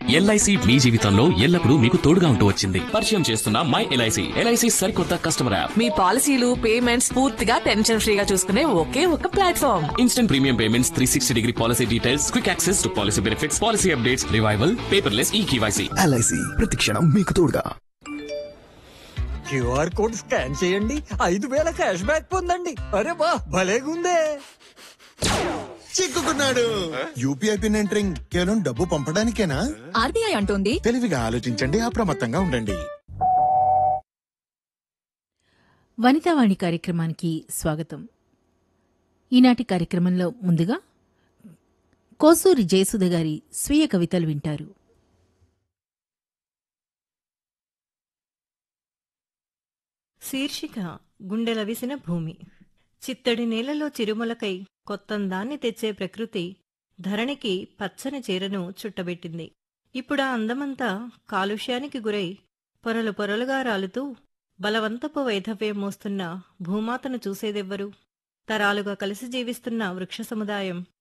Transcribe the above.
LIC మీ జీవితంలో ఎల్లప్పుడూ మీకు తోడుగా ఉంటూ వచ్చింది పరిచయం చేస్తున్న మై ఎల్ఐసి ఎల్ఐసి సరికొత్త కస్టమర్ యాప్ మీ పాలసీలు పేమెంట్స్ పూర్తిగా టెన్షన్ ఫ్రీగా చూసుకునే ఒకే ఒక platform instant premium payments three sixty degree policy details quick access to policy benefits policy updates revival paperless e KYC LIC ప్రతిక్షణం మీకు తోడుగా క్యూఆర్ కోడ్ స్కాన్ చేయండి ఐదు వేల క్యాష్ బ్యాక్ పొందండి అరే బా భలేగుందే చిక్కుకున్నాడు యూపీఐ పిన్ ఎంటరింగ్ కేవలం డబ్బు పంపడానికేనా ఆర్బీఐ అంటోంది తెలివిగా ఆలోచించండి అప్రమత్తంగా ఉండండి వనితావాణి కార్యక్రమానికి స్వాగతం ఈనాటి కార్యక్రమంలో ముందుగా కోసూరి జయసుధ గారి స్వీయ కవితలు వింటారు శీర్షిక గుండెలవిసిన భూమి చిత్తడి నేలలో చిరుమలకై కొత్తందాన్ని తెచ్చే ప్రకృతి ధరణికి పచ్చని చీరను చుట్టబెట్టింది ఇప్పుడా అందమంతా కాలుష్యానికి గురై పొరలు పొరలుగా రాలుతూ బలవంతపు వైధవ్యం మోస్తున్న భూమాతను చూసేదెవ్వరు తరాలుగా కలిసి జీవిస్తున్న వృక్ష సముదాయం